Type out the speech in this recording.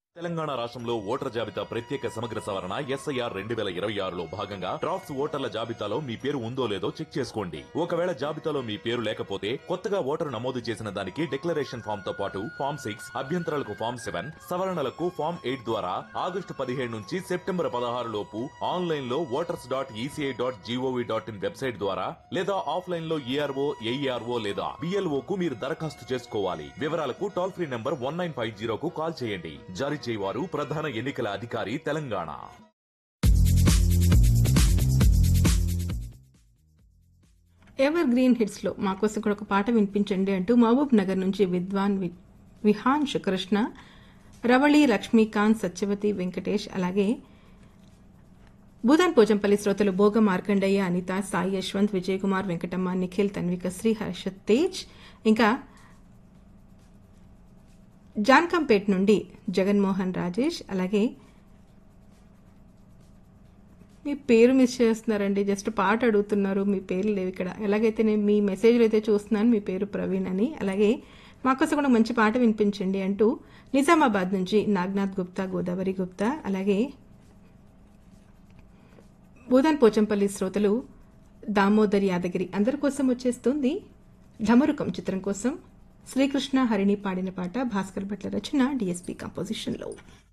తెలంగాణ రాష్ట్రంలో ఓటర్ జాబితా ప్రత్యేక సమగ్ర సవరణ ఎస్ఐఆర్ రెండు వేల ఇరవై ఆరులో భాగంగా డ్రాఫ్ట్స్ ఓటర్ల జాబితాలో మీ పేరు ఉందో లేదో చెక్ చేసుకోండి ఒకవేళ జాబితాలో మీ పేరు లేకపోతే కొత్తగా ఓటరు నమోదు చేసిన దానికి డిక్లరేషన్ ఫామ్ తో పాటు ఫామ్ సిక్స్ అభ్యంతరాలకు ఫామ్ సెవెన్ సవరణలకు ఫామ్ ఎయిట్ ద్వారా ఆగస్టు పదిహేడు నుంచి సెప్టెంబర్ పదహారు లోపు ఆన్లైన్ లో voters dot ECI dot GOV dot in website ద్వారా లేదా ఆఫ్లైన్ లో ఈఆర్ఓ ఏఈఆర్ఓ లేదా బిఎల్ఓ కు మీరు దరఖాస్తు చేసుకోవాలి వివరాలకు toll free number one nine five జీరోకు కాల్ చేయండి జారీ చేయవారు ప్రధాన ఎన్నికల అధికారి తెలంగాణ ఎవర్ గ్రీన్ హిట్స్లో మా కోసం కూడా ఒక పాట వినిపించండి అంటూ మహబూబ్ నగర్ నుంచి విద్వాన్ వి- విహాన్ కృష్ణ రవళి లక్ష్మీకాంత్ సత్యవతి వెంకటేష్ అలాగే భూదాన్ పోచంపల్లి శ్రోతలు భోగ మార్కండయ్య అనిత సాయి యశ్వంత్ విజయ్ కుమార్ వెంకటమ్మ నిఖిల్ తన్విక శ్రీ హర్షత్ తేజ్ ఇంకా జాన్కంపేట్ నుండి జగన్మోహన్ రాజేష్ అలాగే మీ పేరు మిస్ చేస్తున్నారండి జస్ట్ పాట అడుగుతున్నారు మీ పేరు లేవు ఇక్కడ ఎలాగైతే నేను మీ మెసేజ్లు అయితే చూస్తున్నాను మీ పేరు ప్రవీణ్ అని అలాగే మాకోసం కూడా మంచి పాట వినిపించండి అంటూ నిజామాబాద్ నుంచి నాగ్నాథ్ గుప్తా గోదావరి గుప్తా అలాగే భూదాన్ పోచంపల్లి శ్రోతలు దామోదర్ యాదగిరి అందరి కోసం వచ్చేస్తుంది ఢమరుకం చిత్రం కోసం శ్రీకృష్ణ హరిణి పాడిన పాట భాస్కర్ భట్ల రచన డిఎస్పీ కంపోజిషన్లో